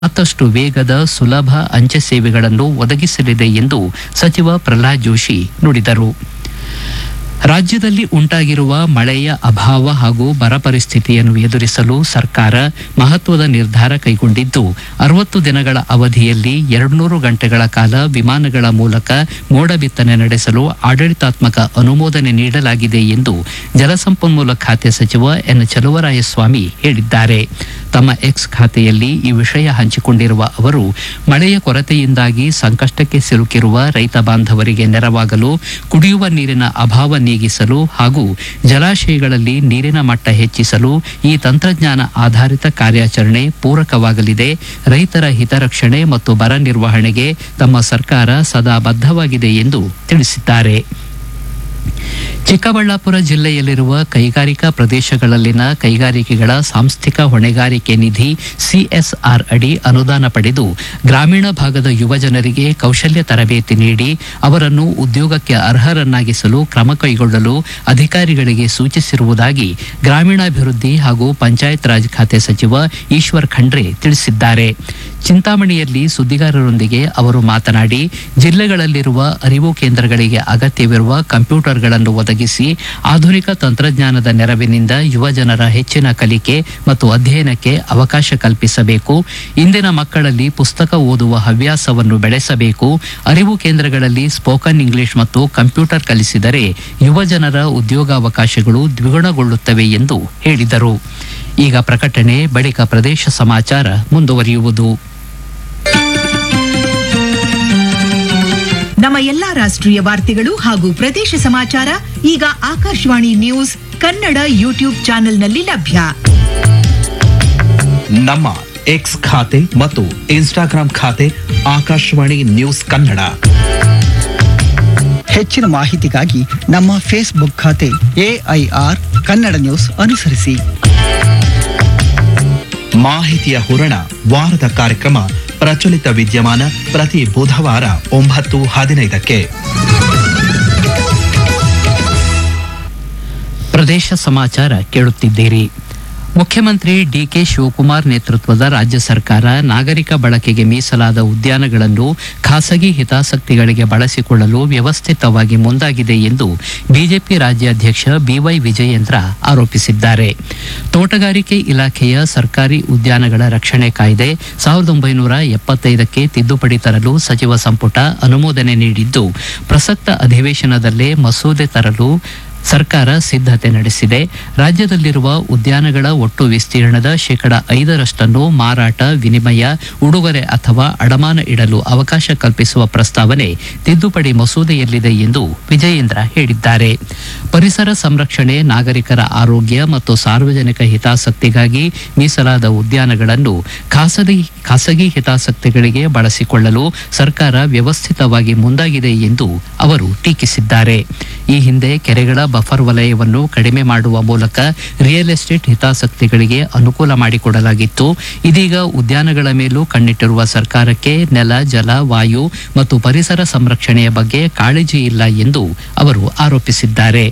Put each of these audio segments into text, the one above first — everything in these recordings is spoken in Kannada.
ಮತ್ತಷ್ಟು ವೇಗದ ಸುಲಭ ಅಂಚೆ ಸೇವೆಗಳನ್ನು ಒದಗಿಸಲಿದೆ ಎಂದು ಸಚಿವ ಪ್ರಹ್ಲಾದ್ ಜೋಶಿ ನುಡಿದರು ರಾಜ್ಯದಲ್ಲಿ ಉಂಟಾಗಿರುವ ಮಳೆಯ ಅಭಾವ ಹಾಗೂ ಬರ ಪರಿಸ್ಥಿತಿಯನ್ನು ಎದುರಿಸಲು ಸರ್ಕಾರ ಮಹತ್ವದ ನಿರ್ಧಾರ ಕೈಗೊಂಡಿದ್ದು ಅರವತ್ತು ದಿನಗಳ ಅವಧಿಯಲ್ಲಿ ಎರಡುನೂರು ಗಂಟೆಗಳ ಕಾಲ ವಿಮಾನಗಳ ಮೂಲಕ ಮೋಡ ಬಿತ್ತನೆ ನಡೆಸಲು ಆಡಳಿತಾತ್ಮಕ ಅನುಮೋದನೆ ನೀಡಲಾಗಿದೆ ಎಂದು ಜಲಸಂಪನ್ಮೂಲ ಖಾತೆ ಸಚಿವ ಎನ್ ಚಲುವರಾಯಸ್ವಾಮಿ ಹೇಳಿದ್ದಾರೆ ತಮ್ಮ ಎಕ್ಸ್ ಖಾತೆಯಲ್ಲಿ ಈ ವಿಷಯ ಹಂಚಿಕೊಂಡಿರುವ ಅವರು ಮಳೆಯ ಕೊರತೆಯಿಂದಾಗಿ ಸಂಕಷ್ಟಕ್ಕೆ ಸಿಲುಕಿರುವ ರೈತ ಬಾಂಧವರಿಗೆ ನೆರವಾಗಲು ಕುಡಿಯುವ ನೀರಿನ ಅಭಾವ ನೀಗಿಸಲು ಹಾಗೂ ಜಲಾಶಯಗಳಲ್ಲಿ ನೀರಿನ ಮಟ್ಟ ಹೆಚ್ಚಿಸಲು ಈ ತಂತ್ರಜ್ಞಾನ ಆಧಾರಿತ ಕಾರ್ಯಾಚರಣೆ ಪೂರಕವಾಗಲಿದೆ ರೈತರ ಹಿತರಕ್ಷಣೆ ಮತ್ತು ಬರ ನಿರ್ವಹಣೆಗೆ ತಮ್ಮ ಸರ್ಕಾರ ಸದಾ ಬದ್ಧವಾಗಿದೆ ಎಂದು ತಿಳಿಸಿದ್ದಾರೆ ಚಿಕ್ಕಬಳ್ಳಾಪುರ ಜಿಲ್ಲೆಯಲ್ಲಿರುವ ಕೈಗಾರಿಕಾ ಪ್ರದೇಶಗಳಲ್ಲಿನ ಕೈಗಾರಿಕೆಗಳ ಸಾಂಸ್ಥಿಕ ಹೊಣೆಗಾರಿಕೆ ನಿಧಿ ಸಿಎಸ್ಆರ್ ಅಡಿ ಅನುದಾನ ಪಡೆದು ಗ್ರಾಮೀಣ ಭಾಗದ ಯುವ ಜನರಿಗೆ ಕೌಶಲ್ಯ ತರಬೇತಿ ನೀಡಿ ಅವರನ್ನು ಉದ್ಯೋಗಕ್ಕೆ ಅರ್ಹರನ್ನಾಗಿಸಲು ಕ್ರಮ ಕೈಗೊಳ್ಳಲು ಅಧಿಕಾರಿಗಳಿಗೆ ಸೂಚಿಸಿರುವುದಾಗಿ ಗ್ರಾಮೀಣಾಭಿವೃದ್ಧಿ ಹಾಗೂ ಪಂಚಾಯತ್ ರಾಜ್ ಖಾತೆ ಸಚಿವ ಈಶ್ವರ್ ಖಂಡ್ರೆ ತಿಳಿಸಿದ್ದಾರೆ ಚಿಂತಾಮಣಿಯಲ್ಲಿ ಸುದ್ದಿಗಾರರೊಂದಿಗೆ ಅವರು ಮಾತನಾಡಿ ಜಿಲ್ಲೆಗಳಲ್ಲಿರುವ ಅರಿವು ಕೇಂದ್ರಗಳಿಗೆ ಅಗತ್ಯವಿರುವ ಕಂಪ್ಯೂಟರ್ಗಳನ್ನು ಒದಗಿಸಿ ಆಧುನಿಕ ತಂತ್ರಜ್ಞಾನದ ನೆರವಿನಿಂದ ಯುವ ಜನರ ಹೆಚ್ಚಿನ ಕಲಿಕೆ ಮತ್ತು ಅಧ್ಯಯನಕ್ಕೆ ಅವಕಾಶ ಕಲ್ಪಿಸಬೇಕು ಇಂದಿನ ಮಕ್ಕಳಲ್ಲಿ ಪುಸ್ತಕ ಓದುವ ಹವ್ಯಾಸವನ್ನು ಬೆಳೆಸಬೇಕು ಅರಿವು ಕೇಂದ್ರಗಳಲ್ಲಿ ಸ್ಪೋಕನ್ ಇಂಗ್ಲಿಷ್ ಮತ್ತು ಕಂಪ್ಯೂಟರ್ ಕಲಿಸಿದರೆ ಯುವ ಜನರ ಉದ್ಯೋಗಾವಕಾಶಗಳು ದ್ವಿಗುಣಗೊಳ್ಳುತ್ತವೆ ಎಂದು ಹೇಳಿದರು ಈಗ ಪ್ರಕಟಣೆ ಬಳಿಕ ಪ್ರದೇಶ ಸಮಾಚಾರ ಮುಂದುವರಿಯುವುದು ನಮ್ಮ ಎಲ್ಲಾ ರಾಷ್ಟ್ರೀಯ ವಾರ್ತೆಗಳು ಹಾಗೂ ಪ್ರದೇಶ ಸಮಾಚಾರ ಈಗ ಆಕಾಶವಾಣಿ ನ್ಯೂಸ್ ಕನ್ನಡ ಯೂಟ್ಯೂಬ್ ಚಾನೆಲ್ನಲ್ಲಿ ಲಭ್ಯ ನಮ್ಮ ಎಕ್ಸ್ ಖಾತೆ ಮತ್ತು ಇನ್ಸ್ಟಾಗ್ರಾಂ ಖಾತೆ ಆಕಾಶವಾಣಿ ನ್ಯೂಸ್ ಕನ್ನಡ ಹೆಚ್ಚಿನ ಮಾಹಿತಿಗಾಗಿ ನಮ್ಮ ಫೇಸ್ಬುಕ್ ಖಾತೆ ಎಐಆರ್ ಕನ್ನಡ ನ್ಯೂಸ್ ಅನುಸರಿಸಿ ಮಾಹಿತಿಯ ಹೂರಣ ವಾರದ ಕಾರ್ಯಕ್ರಮ ಪ್ರಚಲಿತ ವಿದ್ಯಮಾನ ಪ್ರತಿ ಬುಧವಾರ ಒಂಬತ್ತು ಹದಿನೈದಕ್ಕೆ ಪ್ರದೇಶ ಸಮಾಚಾರ ಕೇಳುತ್ತಿದ್ದೀರಿ ಮುಖ್ಯಮಂತ್ರಿ ಡಿಕೆ ಶಿವಕುಮಾರ್ ನೇತೃತ್ವದ ರಾಜ್ಯ ಸರ್ಕಾರ ನಾಗರಿಕ ಬಳಕೆಗೆ ಮೀಸಲಾದ ಉದ್ಯಾನಗಳನ್ನು ಖಾಸಗಿ ಹಿತಾಸಕ್ತಿಗಳಿಗೆ ಬಳಸಿಕೊಳ್ಳಲು ವ್ಯವಸ್ಥಿತವಾಗಿ ಮುಂದಾಗಿದೆ ಎಂದು ಬಿಜೆಪಿ ರಾಜ್ಯಾಧ್ಯಕ್ಷ ಬಿವೈ ವಿಜಯೇಂದ್ರ ಆರೋಪಿಸಿದ್ದಾರೆ ತೋಟಗಾರಿಕೆ ಇಲಾಖೆಯ ಸರ್ಕಾರಿ ಉದ್ಯಾನಗಳ ರಕ್ಷಣೆ ಕಾಯ್ದೆ ಸಾವಿರದ ಒಂಬೈನೂರ ಎಪ್ಪತ್ತೈದಕ್ಕೆ ತಿದ್ದುಪಡಿ ತರಲು ಸಚಿವ ಸಂಪುಟ ಅನುಮೋದನೆ ನೀಡಿದ್ದು ಪ್ರಸಕ್ತ ಅಧಿವೇಶನದಲ್ಲೇ ಮಸೂದೆ ತರಲು ಸರ್ಕಾರ ಸಿದ್ಧತೆ ನಡೆಸಿದೆ ರಾಜ್ಯದಲ್ಲಿರುವ ಉದ್ಯಾನಗಳ ಒಟ್ಟು ವಿಸ್ತೀರ್ಣದ ಶೇಕಡ ಐದರಷ್ಟನ್ನು ಮಾರಾಟ ವಿನಿಮಯ ಉಡುಗೊರೆ ಅಥವಾ ಅಡಮಾನ ಇಡಲು ಅವಕಾಶ ಕಲ್ಪಿಸುವ ಪ್ರಸ್ತಾವನೆ ತಿದ್ದುಪಡಿ ಮಸೂದೆಯಲ್ಲಿದೆ ಎಂದು ವಿಜಯೇಂದ್ರ ಹೇಳಿದ್ದಾರೆ ಪರಿಸರ ಸಂರಕ್ಷಣೆ ನಾಗರಿಕರ ಆರೋಗ್ಯ ಮತ್ತು ಸಾರ್ವಜನಿಕ ಹಿತಾಸಕ್ತಿಗಾಗಿ ಮೀಸಲಾದ ಉದ್ಯಾನಗಳನ್ನು ಖಾಸಗಿ ಖಾಸಗಿ ಹಿತಾಸಕ್ತಿಗಳಿಗೆ ಬಳಸಿಕೊಳ್ಳಲು ಸರ್ಕಾರ ವ್ಯವಸ್ಥಿತವಾಗಿ ಮುಂದಾಗಿದೆ ಎಂದು ಅವರು ಟೀಕಿಸಿದ್ದಾರೆ ಈ ಹಿಂದೆ ಕೆರೆಗಳ ಬಫರ್ ವಲಯವನ್ನು ಕಡಿಮೆ ಮಾಡುವ ಮೂಲಕ ರಿಯಲ್ ಎಸ್ಟೇಟ್ ಹಿತಾಸಕ್ತಿಗಳಿಗೆ ಅನುಕೂಲ ಮಾಡಿಕೊಡಲಾಗಿತ್ತು ಇದೀಗ ಉದ್ಯಾನಗಳ ಮೇಲೂ ಕಣ್ಣಿಟ್ಟಿರುವ ಸರ್ಕಾರಕ್ಕೆ ನೆಲ ಜಲ ವಾಯು ಮತ್ತು ಪರಿಸರ ಸಂರಕ್ಷಣೆಯ ಬಗ್ಗೆ ಕಾಳಜಿ ಇಲ್ಲ ಎಂದು ಅವರು ಆರೋಪಿಸಿದ್ದಾರೆ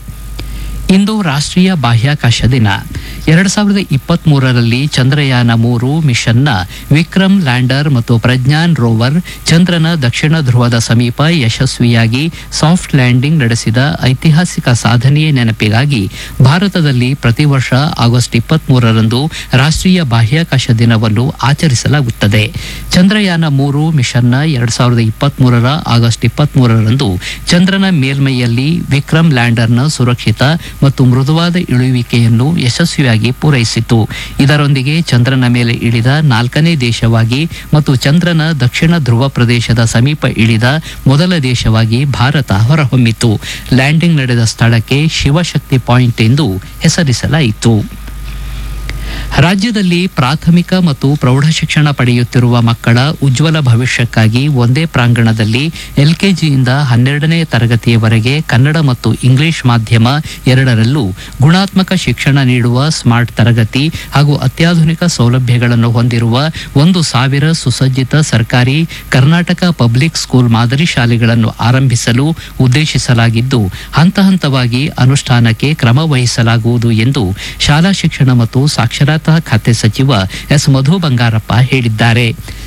ಇಂದು ರಾಷ್ಟ್ರೀಯ ಬಾಹ್ಯಾಕಾಶ ದಿನ ಎರಡು ಸಾವಿರದ ಇಪ್ಪತ್ತ್ ಮೂರರಲ್ಲಿ ಚಂದ್ರಯಾನ ಮೂರು ಮಿಷನ್ನ ವಿಕ್ರಮ್ ಲ್ಯಾಂಡರ್ ಮತ್ತು ಪ್ರಜ್ಞಾನ್ ರೋವರ್ ಚಂದ್ರನ ದಕ್ಷಿಣ ಧ್ರುವದ ಸಮೀಪ ಯಶಸ್ವಿಯಾಗಿ ಸಾಫ್ಟ್ ಲ್ಯಾಂಡಿಂಗ್ ನಡೆಸಿದ ಐತಿಹಾಸಿಕ ಎರಡನೆಯ ನೆನಪಿಗಾಗಿ ಭಾರತದಲ್ಲಿ ಪ್ರತಿ ವರ್ಷ ಆಗಸ್ಟ್ ಇಪ್ಪತ್ತ್ ಮೂರರಂದು ರಾಷ್ಟ್ರೀಯ ಬಾಹ್ಯಾಕಾಶ ದಿನವನ್ನು ಆಚರಿಸಲಾಗುತ್ತದೆ ಚಂದ್ರಯಾನ ಮೂರು ಮಿಷನ್ನ ಎರಡ್ ಸಾವಿರದ ಇಪ್ಪತ್ತ್ ಮೂರರ ಆಗಸ್ಟ್ ಇಪ್ಪತ್ತ್ ಮೂರರಂದು ಚಂದ್ರನ ಮೇಲ್ಮೈಯಲ್ಲಿ ವಿಕ್ರಮ್ ಲ್ಯಾಂಡರ್ನ ಸುರಕ್ಷಿತ ಮತ್ತು ಮೃದುವಾದ ಇಳುವಿಕೆಯನ್ನು ಯಶಸ್ವಿಯಾಗಿ ಪೂರೈಸಿತು ಇದರೊಂದಿಗೆ ಚಂದ್ರನ ಮೇಲೆ ಇಳಿದ ನಾಲ್ಕನೇ ದೇಶವಾಗಿ ಮತ್ತು ಚಂದ್ರನ ದಕ್ಷಿಣ ಧ್ರುವ ಪ್ರದೇಶದ ಸಮೀಪ ಇಳಿದ ಮೊದಲ ದೇಶವಾಗಿ ಭಾರತ ಹೊರಹೊಮ್ಮಿತು ಲ್ಯಾಂಡಿಂಗ್ ನಡೆದ ಸ್ಥಳಕ್ಕೆ ಶಿವಶಕ್ತಿ ಪಾಯಿಂಟ್ ಎಂದು ಹೆಸರಿಸಲಾಯಿತು ರಾಜ್ಯದಲ್ಲಿ ಪ್ರಾಥಮಿಕ ಮತ್ತು ಪ್ರೌಢಶಿಕ್ಷಣ ಪಡೆಯುತ್ತಿರುವ ಮಕ್ಕಳ ಉಜ್ವಲ ಭವಿಷ್ಯಕ್ಕಾಗಿ ಒಂದೇ ಪ್ರಾಂಗಣದಲ್ಲಿ ಎಲ್ಕೆಜಿಯಿಂದ ಹನ್ನೆರಡನೇ ತರಗತಿಯವರೆಗೆ ಕನ್ನಡ ಮತ್ತು ಇಂಗ್ಲಿಷ್ ಮಾಧ್ಯಮ ಎರಡರಲ್ಲೂ ಗುಣಾತ್ಮಕ ಶಿಕ್ಷಣ ನೀಡುವ ಸ್ಮಾರ್ಟ್ ತರಗತಿ ಹಾಗೂ ಅತ್ಯಾಧುನಿಕ ಸೌಲಭ್ಯಗಳನ್ನು ಹೊಂದಿರುವ ಒಂದು ಸಾವಿರ ಸುಸಜ್ಜಿತ ಸರ್ಕಾರಿ ಕರ್ನಾಟಕ ಪಬ್ಲಿಕ್ ಸ್ಕೂಲ್ ಮಾದರಿ ಶಾಲೆಗಳನ್ನು ಆರಂಭಿಸಲು ಉದ್ದೇಶಿಸಲಾಗಿದ್ದು ಹಂತ ಹಂತವಾಗಿ ಅನುಷ್ಠಾನಕ್ಕೆ ಕ್ರಮ ವಹಿಸಲಾಗುವುದು ಎಂದು ಶಾಲಾ ಶಿಕ್ಷಣ ಮತ್ತು ಸಾಕ್ಷರತಾ ಸ್ವಚ್ಛತಾ ಖಾತೆ ಸಚಿವ ಎಸ್ ಮಧು ಬಂಗಾರಪ್ಪ ಹೇಳಿದ್ದಾರೆ